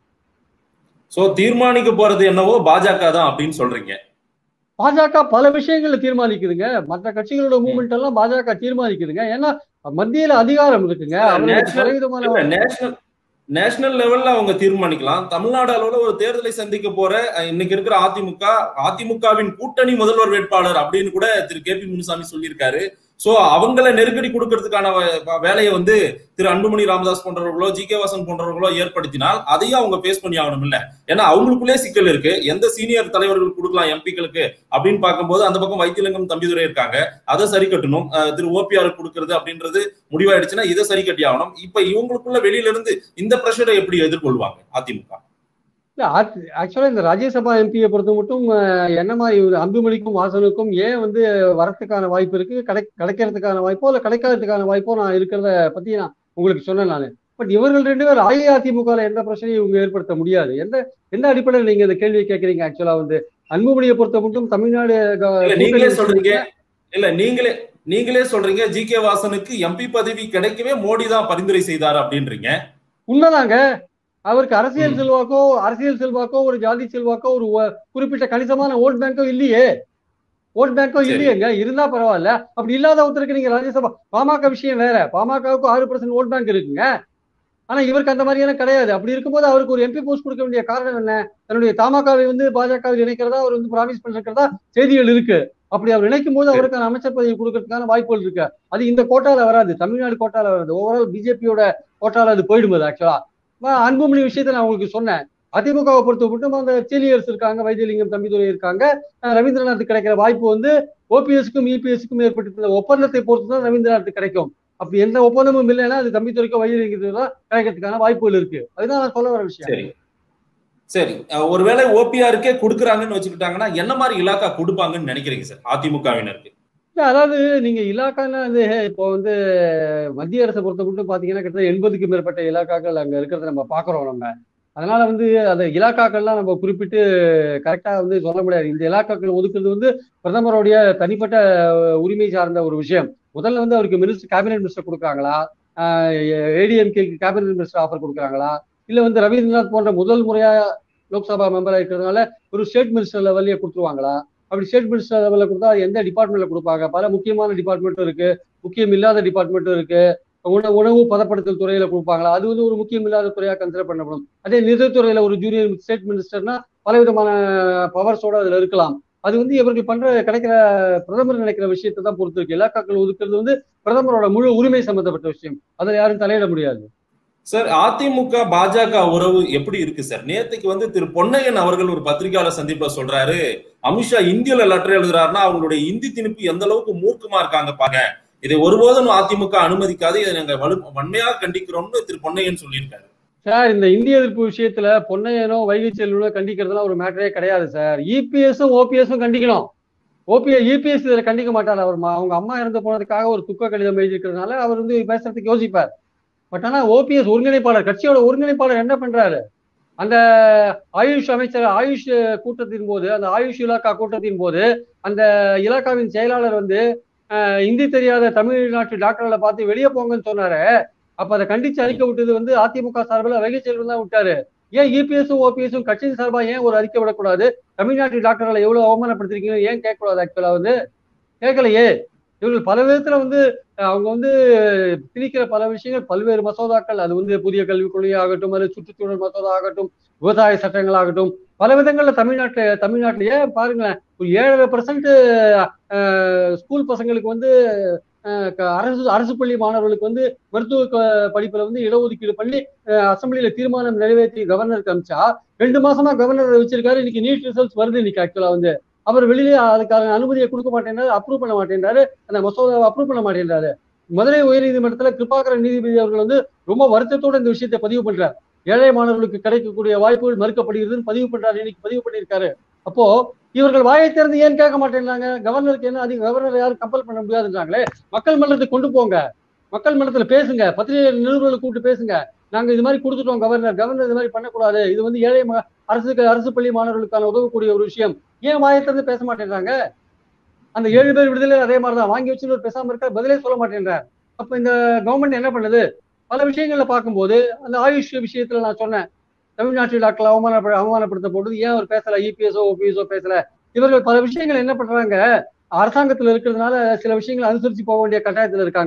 சோ தீர்மானிக்க போறது என்னவோ பாஜக தான் அப்படின்னு சொல்றீங்க பாஜக பல விஷயங்கள்ல தீர்மானிக்குதுங்க மற்ற கட்சிகளோட மூவ்மெண்ட் எல்லாம் பாஜக தீர்மானிக்குதுங்க ஏன்னா மத்தியில அதிகாரம் இருக்குங்க அவர்களுக்கு National- பலவிதமான இல்ல நேஷனல் நேஷனல் லெவல்ல அவங்க தீர்மானிக்கலாம் தமிழ்நாடு அளவுல ஒரு தேர்தலை சந்திக்க போற அஹ், இன்னைக்கு இருக்கிற அதிமுக அதிமுகவின் கூட்டணி முதல்வர் வேட்பாளர் அப்படின்னு கூட திரு கே பி முனுசாமி சொல்லியிருக்காரு சோ அவங்கள நெருக்கடி கொடுக்கறதுக்கான வ- வேலையை வந்து திரு அன்புமணி ராமதாஸ் போன்றவர்களோ ஜி கே வாசன் போன்றவர்களோ ஏற்படுத்தினால் அதையும் அவங்க பேஸ் பண்ணி ஆகணும் இல்ல ஏன்னா அவங்களுக்குள்ளே சிக்கல் இருக்கு எந்த சீனியர் தலைவர்கள் கொடுக்கலாம் எம்பிக்களுக்கு அப்படின்னு பார்க்கும்போது அந்த பக்கம் வைத்தியலிங்கம் தம்பிதுரை இருக்காங்க அதை சரி கட்டணும் அஹ் திரு ஓபிஆர் கொடுக்கறது அப்படின்றது முடிவாயிடுச்சுன்னா இதை சரி கட்டி ஆகணும் இப்ப இவங்களுக்குள்ள வெளியில இருந்து இந்த பிரஷரை எப்படி எதிர்கொள்வாங்க அதிமுக இல்ல ஆக்சுவலா இந்த ராஜ்யசபா எம்பியை பொறுத்த மட்டும் அஹ், என்ன மாதிரி ஒரு அன்புமணிக்கும் வாசனுக்கும் ஏன் வந்து வரத்துக்கான வாய்ப்பு இருக்கு கிடை கிடைக்கிறதுக்கான வாய்ப்போ இல்ல கிடைக்காததுக்கான வாய்ப்போ நான் இருக்கிறத பத்தி நான் உங்களுக்கு சொன்னேன் நான் பட் இவர்கள் ரெண்டு பேர் அஇஅதிமுக எந்த பிரச்சனையும் இவங்க ஏற்படுத்த முடியாது எந்த எந்த அடிப்படையில் நீங்க இந்த கேள்வியை கேட்கறீங்க ஆக்சுவலா வந்து அன்புமணியை பொறுத்த மட்டும் தமிழ்நாடு க- இல்ல நீங்களே கூட்டணி சொல்றீங்க இல்ல நீங்களே நீங்களே சொல்றீங்க ஜி கே வாசனுக்கு எம்பி பதவி கிடைக்கவே மோடி தான் பரிந்துரை செய்தார் அப்படின்றீங்க உண்மைதாங்க அவருக்கு அரசியல் ம். செல்வாக்கோ அரசியல் செல்வாக்கோ ஒரு ஜாதி செல்வாக்கோ ஒரு ஒ- குறிப்பிட்ட கணிசமான ஓட் பேங்கோ இல்லையே ஓட் பேங்கோ சரி. இல்லையேங்க இருந்தா பரவாயில்ல அப்படி இல்லாத ஒருத்தருக்கு நீங்க ராஜ்யசபா பாமக விஷயம் வேற பாமகவுக்கு ஆறு பர்சன்ட் ஓட் பேங்க் இருக்குங்க ஆனா இவருக்கு அந்த மாதிரியான கிடையாது அப்படி இருக்கும்போது அவருக்கு ஒரு எம்பி போஸ்ட் கொடுக்க வேண்டிய காரணம் என்ன தன்னுடைய தமாகாவை வந்து பாஜகவில் இணைக்கிறதா அவர் வந்து ப்ராமிஸ் பண்ணிருக்கிறதா செய்திகள் இருக்கு அப்படி அவர் நினைக்கும் போது அவருக்கான அமைச்சர் பதவி கொடுக்கறதுக்கான வாய்ப்புகள் இருக்கு அது இந்த கோட்டால வராது தமிழ்நாடு கோட்டால வராது ஓவரால் பிஜேபியோட கோட்டால அது போயிடும் அது ஆக்சுவலா அன்புமணி விஷயத்தை நான் உங்களுக்கு சொன்னேன் அதிமுகவை பொறுத்த மட்டும் அந்த சீனியர்ஸ் இருக்காங்க வைத்தியலிங்கம் தம்பிதுரை இருக்காங்க அஹ் ரவீந்திரநாத் கிடைக்கிற வாய்ப்பு வந்து ஓபிஎஸ்க்கும் இபிஎஸ்க்கும் ஏற்பட்டிருந்த ஒப்பந்தத்தை பொறுத்து தான் ரவீந்திரநாத் கிடைக்கும் அப்படி எந்த ஒப்பந்தமும் இல்லைன்னா அது தம்பித்துறைக்கோ வைத்தியலிங்கத்துக்கோ தான் கிடைக்கிறதுக்கான வாய்ப்புகள் இருக்கு அதுதான் நான் சொல்ல வர விஷயம் சரி சரி அஹ் ஒருவேளை ஓபிஆருக்கே கொடுக்குறாங்கன்னு வச்சுக்கிட்டாங்கன்னா என்ன மாதிரி இலாக்கா கொடுப்பாங்கன்னு நினைக்கிறீங்க சார் அதிமுகவினருக்கு இல்ல, அதாவது நீங்க இலாக்கான்னா வந்து இப்போ வந்து மத்திய அரசை பொறுத்த மட்டும் பாத்தீங்கன்னா கிட்டத்தட்ட எண்பதுக்கு மேற்பட்ட இலாக்காக்கள் அங்க இருக்கிறத நம்ம பாக்குறோம் நம்ம அதனால வந்து அந்த இலாக்காக்கள்லாம் நம்ம குறிப்பிட்டு கரெக்டா வந்து சொல்ல முடியாது இந்த இலாக்காக்கள் ஒதுக்குறது வந்து பிரதமருடைய தனிப்பட்ட உரிமை சார்ந்த ஒரு விஷயம் முதல்ல வந்து அவருக்கு மினிஸ்டர் கேபினெட் மினிஸ்டர் கொடுக்குறாங்களா ஏடிஎம்கே கேபினெட் மினிஸ்டர் ஆஃபர் கொடுக்குறாங்களா இல்ல வந்து ரவீந்திரநாத் போன்ற முதல் முறையா லோக்சபா மெம்பரா இருக்கிறதுனால ஒரு ஸ்டேட் மினிஸ்டர் லெவல்லே கொடுத்துருவாங்களா அப்படி ஸ்டேட் மினிஸ்டர் லெவலில் கொடுத்தா அது எந்த டிபார்ட்மெண்ட்ல கொடுப்பாங்க பல முக்கியமான டிபார்ட்மெண்ட்டும் இருக்கு முக்கியம் இல்லாத டிபார்ட்மெண்ட்டும் இருக்கு உணவு உணவு பதப்படுத்தல் துறையில கொடுப்பாங்களா அது வந்து ஒரு முக்கியம் இல்லாத துறையா கன்சிடர் பண்ணப்படும் அதே நிதித்துறையில ஒரு ஜூனியர் ஸ்டேட் மினிஸ்டர்னா பலவிதமான பவர்ஸோட அதுல இருக்கலாம் அது வந்து இவர்கள் பண்ற கிடைக்கிற பிரதமர் நினைக்கிற விஷயத்தை தான் பொறுத்து இருக்கு இலாக்காக்கள் ஒதுக்குறது வந்து பிரதமரோட முழு உரிமை சம்பந்தப்பட்ட விஷயம் அதில் யாரும் தலையிட முடியாது சார் அதிமுக பாஜக உறவு எப்படி இருக்கு சார் நேத்துக்கு வந்து திரு பொன்னையன் அவர்கள் ஒரு பத்திரிகையாளர் சந்திப்புல சொல்றாரு அமித்ஷா இந்தியில லெட்டர் எழுதுறாருன்னா அவங்களுடைய இந்தி திணிப்பு எந்த அளவுக்கு மூர்க்கமா இருக்காங்க பாங்க இதை ஒருபோதும் அதிமுக அனுமதிக்காது இதை நாங்க வலு வன்மையாக கண்டிக்கிறோம்னு திரு பொன்னையன் சொல்லியிருக்காரு சார் இந்த இந்திய எதிர்ப்பு விஷயத்துல பொன்னையனோ வைகை செல்வனோ கண்டிக்கிறதுலாம் ஒரு மேட்டரே கிடையாது சார் இபிஎஸும் ஓபிஎஸும் கண்டிக்கணும் ஓபிஎஸ் இபிஎஸ் இதுல கண்டிக்க மாட்டார் அவர் ம- அவங்க அம்மா இறந்து போனதுக்காக ஒரு துக்க கடிதம் எழுதியிருக்கிறதுனால அவர் வந்து பேசுறதுக்கு யோசிப்பார் பட் ஆனா ஓபிஎஸ் ஒருங்கிணைப்பாளர் கட்சியோட ஒருங்கிணைப்பாளர் என்ன பண்றாரு அந்த ஆயுஷ் அமைச்சர் ஆயுஷ் கூட்டத்தின் போது அந்த ஆயுஷ் இலாக்கா கூட்டத்தின் போது அந்த இலாக்காவின் செயலாளர் வந்து அஹ், இந்தி தெரியாத தமிழ்நாட்டு டாக்டர்களை பார்த்து வெளியே போங்கன்னு சொன்னாரு அப்ப அதை கண்டிச்சு அறிக்கை விட்டது வந்து அதிமுக சார்பில் வைகை செல்வன் தான் விட்டாரு ஏன் இபிஎஸும் ஓபிஎஸும் கட்சியின் சார்பா ஏன் ஒரு அறிக்கை விடக்கூடாது தமிழ்நாட்டு டாக்டர்களை எவ்வளவு அவமானப்படுத்திருக்கீங்க ஏன் கேட்கக்கூடாது ஆக்சுவலா வந்து கேட்கலையே இவர்கள் பல விதத்துல வந்து அஹ், அவங்க வந்து திணிக்கிற பல விஷயங்கள் பல்வேறு மசோதாக்கள் அது வந்து புதிய கல்விக் கொள்கை ஆகட்டும் அது சுற்றுச்சூழல் மசோதா ஆகட்டும் விவசாய சட்டங்கள் ஆகட்டும் பல விதங்கள்ல தமிழ்நாட்டு தமிழ்நாட்டிலேயே பாருங்களேன் ஒரு ஏழரை பர்சன்ட் ஸ்கூல் பசங்களுக்கு வந்து அஹ், க- அரசு அரசு பள்ளி மாணவர்களுக்கு வந்து மருத்துவ க- படிப்புல வந்து இடஒதுக்கீடு பண்ணி அஹ், அசெம்பிளியில தீர்மானம் நிறைவேற்றி கவர்னருக்கு அமிச்சா ரெண்டு மாசமா கவர்னர் வச்சிருக்காரு இன்னைக்கு நீட் ரிசல்ட்ஸ் வருது இன்னைக்கு ஆக்சுவலா வந்து அவர் வெளியே அதுக்கான அனுமதியை கொடுக்க மாட்டேன்றாரு அப்ரூவ் பண்ண மாட்டேன்றாரு அந்த மசோதாவை அப்ரூவ் பண்ண மாட்டேன்றாரு மதுரை உயர்நீதிமன்றத்துல கிருபாகரன் நீதிபதி அவர்கள் வந்து ரொம்ப வருத்தத்தோட இந்த விஷயத்தை பதிவு பண்றார் ஏழை மாணவர்களுக்கு கிடைக்கக்கூடிய வாய்ப்புகள் மறுக்கப்படுகிறதுன்னு பதிவு பண்றாரு இன்னைக்கு பதிவு பண்ணியிருக்காரு அப்போ இவர்கள் வாயை திறந்து ஏன் கேட்க மாட்டேங்கிறாங்க கவர்னருக்கு என்ன அதிக கவர்னர் யாரும் கம்பல் பண்ண முடியாதுன்றாங்களே மக்கள் மன்றத்துக்கு கொண்டு போங்க மக்கள் மன்றத்துல பேசுங்க பத்திரிகை நிருபர்களை கூப்பிட்டு பேசுங்க நாங்க இது மாதிரி கொடுத்துட்டோம் கவர்னர் கவர்னர் இது மாதிரி பண்ணக்கூடாது இது வந்து ஏழை ம- அரசுக்கு அரசு பள்ளி மாணவர்களுக்கான உதவக்கூடிய ஒரு விஷயம் ஏன் வாயை திறந்து பேச மாட்டேங்கிறாங்க அந்த ஏழு பேர் விடுதலை அதே மாதிரி தான் வாங்கி வச்சுட்டு ஒரு பேசாம இருக்க பதிலே சொல்ல மாட்டேன்றார் அப்ப இந்த கவர்மெண்ட் என்ன பண்ணுது பல விஷயங்கள்ல பார்க்கும்போது அந்த ஆயுஷ் விஷயத்துல நான் சொன்னேன் தமிழ்நாட்டு டாக்டர் அவமானப்பட அவமானப்படுத்த போடுது ஏன் அவர் பேசல இபிஎஸ்ஓ ஓபிஎஸ்ஓ பேசல இவர்கள் பல விஷயங்கள் என்ன பண்றாங்க அரசாங்கத்துல இருக்கிறதுனால சில விஷயங்களை அனுசரிச்சு போக வேண்டிய கட்டாயத்துல இருக்காங்க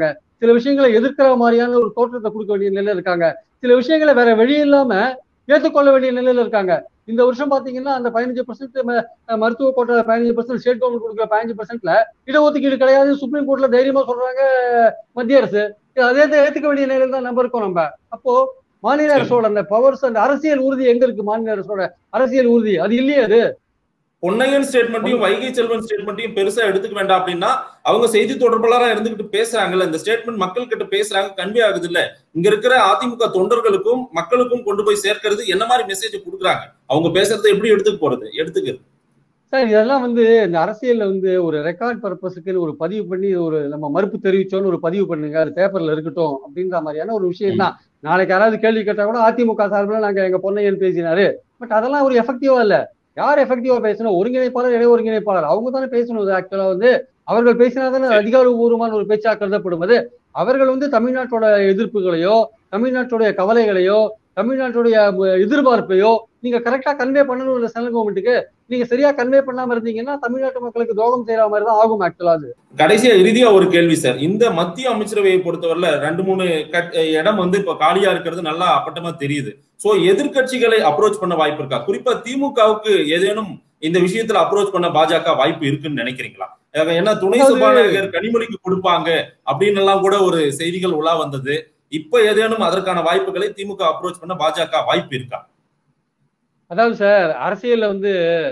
சில விஷயங்களை எதிர்க்கிற மாதிரியான ஒரு தோற்றத்தை கொடுக்க வேண்டிய நிலையில இருக்காங்க சில விஷயங்களை வேற வழி இல்லாம ஏற்றுக்கொள்ள வேண்டிய நிலையில இருக்காங்க இந்த வருஷம் பாத்தீங்கன்னா அந்த பதினஞ்சு பர்சன்ட் மருத்துவ கோட்டை பதினஞ்சு பர்சன்ட் ஸ்டேட் கவர்மெண்ட் கொடுக்குற பதினஞ்சு பர்சன்ட்ல இடஒதுக்கீடு கிடையாது சுப்ரீம் கோர்ட்ல தைரியமா சொல்றாங்க மத்திய அரசு அதே ஏத்துக்க வேண்டிய நிலையில தான் நம்ம இருக்கோம் நம்ம அப்போ மாநில அரசோட அந்த பவர்ஸ் அந்த அரசியல் உறுதி எங்க இருக்கு மாநில அரசோட அரசியல் உறுதி அது இல்லையே அது பொன்னையன் ஸ்டேட்மெண்ட்டையும் வைகை செல்வன் ஸ்டேட்மெண்ட்டையும் பெருசா எடுத்துக்க வேண்டாம் அப்படின்னா அவங்க செய்தி தொடர்பாளரா இருந்துகிட்டு பேசுறாங்கல்ல இந்த ஸ்டேட்மெண்ட் மக்கள் கிட்ட பேசுறாங்க கன்வே ஆகுது இல்ல இங்க இருக்கிற அதிமுக தொண்டர்களுக்கும் மக்களுக்கும் கொண்டு போய் சேர்க்கிறது என்ன மாதிரி மெசேஜ் கொடுக்குறாங்க அவங்க பேசுறதை எப்படி எடுத்துக்க போறது எடுத்துக்கிறது சார் இதெல்லாம் வந்து இந்த அரசியல்ல வந்து ஒரு ரெக்கார்ட் பர்பஸுக்கு ஒரு பதிவு பண்ணி ஒரு நம்ம மறுப்பு தெரிவிச்சோன்னு ஒரு பதிவு பண்ணுங்க அது பேப்பர்ல இருக்கட்டும் அப்படின்ற மாதிரியான ஒரு விஷயம் தான் நாளைக்கு யாராவது கேள்வி கேட்டா கூட அதிமுக சார்பில் நாங்க எங்க பொன்னையன் பேசினாரு பட் அதெல்லாம் ஒரு எஃபெக்டிவா இல்ல யார் எஃபெக்டிவா பேசணும் ஒருங்கிணைப்பாளர் இடைய ஒருங்கிணைப்பாளர் அவங்க தானே பேசணும் ஆக்சுவலா வந்து அவர்கள் பேசினா தானே அதிகாரபூர்வமான ஒரு பேச்சா கருதப்படுவது அவர்கள் வந்து தமிழ்நாட்டோட எதிர்ப்புகளையோ தமிழ்நாட்டுடைய கவலைகளையோ தமிழ்நாட்டுடைய எதிர்பார்ப்பையோ நீங்க கரெக்டா கன்வே பண்ணணும் இல்லை சென்ட்ரல் கவர்மெண்ட்டுக்கு நீங்க சரியா கன்வே பண்ணாம இருந்தீங்கன்னா தமிழ்நாட்டு மக்களுக்கு துரோகம் செய்யற மாதிரி தான் ஆகும் ஆக்சுவலா அது கடைசியா இறுதியா ஒரு கேள்வி சார் இந்த மத்திய அமைச்சரவையை பொறுத்தவரையில ரெண்டு மூணு இடம் வந்து இப்ப காலியா இருக்கிறது நல்லா அப்பட்டமா தெரியுது சோ எதிர்கட்சிகளை அப்ரோச் பண்ண வாய்ப்பு இருக்கா குறிப்பா திமுகவுக்கு ஏதேனும் இந்த விஷயத்துல அப்ரோச் பண்ண பாஜக வாய்ப்பு இருக்குன்னு நினைக்கிறீங்களா ஏன்னா துணை சபாநாயகர் கனிமொழிக்கு கொடுப்பாங்க அப்படின்னு எல்லாம் கூட ஒரு செய்திகள் உலா வந்தது இப்ப ஏதேனும் அதற்கான வாய்ப்புகளை திமுக அப்ரோச் பண்ண பாஜக வாய்ப்பு இருக்கா அதாவது சார் அரசியல்ல வந்து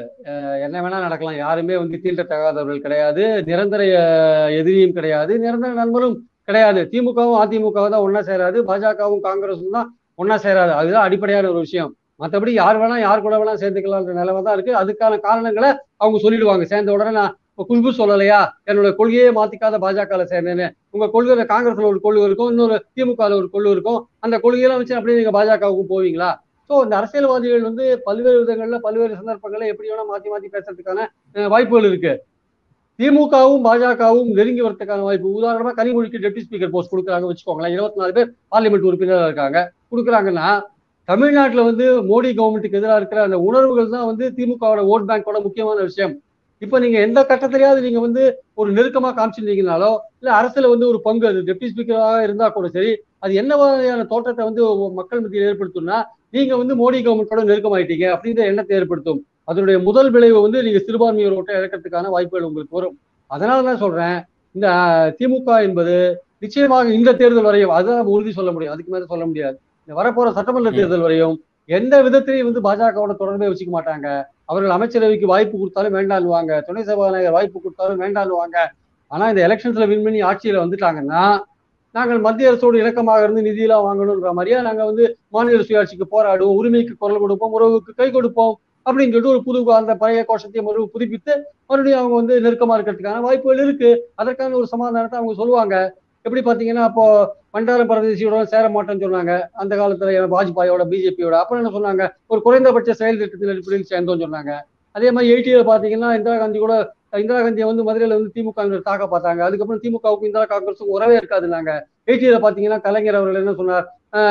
என்ன வேணா நடக்கலாம் யாருமே வந்து தீண்டத்தகாதவர்கள் கிடையாது நிரந்தர எதிரியும் கிடையாது நிரந்தர நண்பரும் கிடையாது திமுகவும் அதிமுகவும் தான் ஒன்னா சேராது பாஜகவும் காங்கிரஸும் தான் ஒன்னா சேராது அதுதான் அடிப்படையான ஒரு விஷயம் மற்றபடி யார் வேணா யார் கூட வேணா சேர்ந்துக்கலாம்ன்ற நிலைமை தான் இருக்கு அதுக்கான காரணங்களை அவங்க சொல்லிடுவாங்க சேர்ந்த உடனே நான் குஷ்பு சொல்லலையா என்னோட கொள்கையே மாத்திக்காத பாஜகவில் சேர்ந்தேன்னு உங்க கொள்கையில காங்கிரஸ்ல ஒரு கொள்கை இருக்கும் இன்னொரு திமுகவில் ஒரு கொள்கை இருக்கும் அந்த கொள்கையெல்லாம் வச்சு அப்படியே நீங்க பாஜகவுக்கு போவீங்களா ஸோ இந்த அரசியல்வாதிகள் வந்து பல்வேறு விதங்கள்ல பல்வேறு சந்தர்ப்பங்களை எப்படி வேணா மாத்தி மாத்தி பேசுறதுக்கான வாய்ப்புகள் இருக்கு திமுகவும் பாஜகவும் நெருங்கி வரதுக்கான வாய்ப்பு உதாரணமா கனிமொழிக்கு டெப்டி ஸ்பீக்கர் போஸ்ட் கொடுக்குறாங்க வச்சுக்கோங்களேன் இருபத்தி நாலு பேர் பார்லிமெண்ட் உறுப்பினராக இருக்காங்க கொடுக்குறாங்கன்னா தமிழ்நாட்டில் வந்து மோடி கவர்மெண்ட்டுக்கு எதிராக இருக்கிற அந்த உணர்வுகள் தான் வந்து திமுகவோட ஓட் பேங்கோட முக்கியமான விஷயம் இப்ப நீங்க எந்த கட்டத்திலேயாவது நீங்க வந்து ஒரு நெருக்கமா காமிச்சிருந்தீங்கனாலோ இல்ல அரசுல வந்து ஒரு பங்கு அது டெப்டி ஸ்பீக்கராக இருந்தா கூட சரி அது என்ன மாதிரியான தோற்றத்தை வந்து மக்கள் மத்தியில் ஏற்படுத்தும்னா நீங்க வந்து மோடி கவர்மெண்டோட நெருக்கமாயிட்டீங்க அப்படின்ற எண்ணத்தை ஏற்படுத்தும் அதனுடைய முதல் விளைவு வந்து நீங்க சிறுபான்மையோர் ஓட்டை இழக்கிறதுக்கான வாய்ப்புகள் உங்களுக்கு வரும் அதனால தான் சொல்றேன் இந்த திமுக என்பது நிச்சயமாக இந்த தேர்தல் வரையும் அதுதான் நம்ம உறுதி சொல்ல முடியும் அதுக்கு மேல சொல்ல முடியாது இந்த வரப்போற சட்டமன்ற தேர்தல் வரையும் எந்த விதத்திலையும் வந்து பாஜகவோட தொடர்பே வச்சுக்க மாட்டாங்க அவர்கள் அமைச்சரவைக்கு வாய்ப்பு கொடுத்தாலும் வேண்டான்னுவாங்க துணை சபாநாயகர் வாய்ப்பு கொடுத்தாலும் வேண்டான்னுவாங்க ஆனா இந்த எலெக்ஷன்ஸ்ல வின் பண்ணி ஆட்சியில வந்துட்டாங்கன்னா நாங்கள் மத்திய அரசோடு இணக்கமாக இருந்து நிதியெல்லாம் வாங்கணுன்ற மாதிரியா நாங்க வந்து மாநில சுயாட்சிக்கு போராடுவோம் உரிமைக்கு குரல் கொடுப்போம் உறவுக்கு கை கொடுப்போம் அப்படின்னு சொல்லிட்டு ஒரு புது அந்த பழைய கோஷத்தை மறு புதுப்பித்து மறுபடியும் அவங்க வந்து நெருக்கமா இருக்கிறதுக்கான வாய்ப்புகள் இருக்கு அதற்கான ஒரு சமாதானத்தை அவங்க சொல்லுவாங்க எப்படி பாத்தீங்கன்னா அப்போ பண்டார பிரதேசியோட சேர மாட்டேன்னு சொன்னாங்க அந்த காலத்துல வாஜ்பாயோட பிஜேபியோட அப்புறம் என்ன சொன்னாங்க ஒரு குறைந்தபட்ச செயல் திட்டத்தின் அடிப்படையில் சேர்ந்தோம்னு சொன்னாங்க அதே மாதிரி எயிட்டியில பாத்தீங்கன்னா இந்திரா காந்தி கூட இந்திரா காந்தியை வந்து மதுரையில வந்து திமுக தாக்க பார்த்தாங்க அதுக்கப்புறம் திமுகவுக்கும் இந்திரா காங்கிரஸுக்கும் உறவே இருக்காதுனாங்க எயிட்டியில பாத்தீங்கன்னா கலைஞர் அவர்கள் என்ன சொன்னார்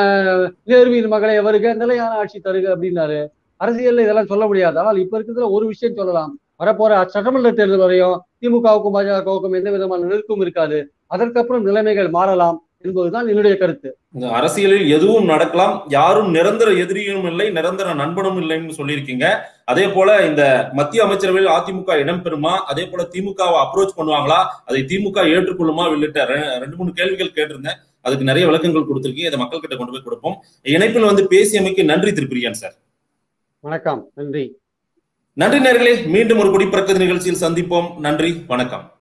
நேருவின் மகளை வருக நிலையான ஆட்சி தருக அப்படின்னாரு அரசியல்ல இதெல்லாம் சொல்ல முடியாது ஆனால் இப்ப இருக்கிறதுல ஒரு விஷயம் சொல்லலாம் வரப்போற சட்டமன்ற தேர்தல் வரையும் திமுகவுக்கும் பாஜகவுக்கும் எந்த விதமான நெருக்கம் இருக்காது அதற்கப்புறம் நிலைமைகள் மாறலாம் என்பதுதான் என்னுடைய கருத்து இந்த அரசியலில் எதுவும் நடக்கலாம் யாரும் நிரந்தர எதிரியும் இல்லை நிரந்தர நண்பனும் இல்லைன்னு சொல்லியிருக்கீங்க அதே போல இந்த மத்திய அமைச்சரவையில் அதிமுக இடம்பெறுமா அதே போல திமுகவை அப்ரோச் பண்ணுவாங்களா அதை திமுக ஏற்றுக்கொள்ளுமா உள்ளிட்ட ரெண்டு மூணு கேள்விகள் கேட்டிருந்தேன் அதுக்கு நிறைய விளக்கங்கள் கொடுத்திருக்கீங்க இதை மக்கள் கிட்ட கொண்டு போய் கொடுப்போம் இணைப்பில் வந்து பேசியமைக்கு நன்றி திருப்பிரியன் சார் வணக்கம் நன்றி நன்றி நேர்களே மீண்டும் ஒரு குடிப்பறக்க நிகழ்ச்சியில் சந்திப்போம் நன்றி வணக்கம்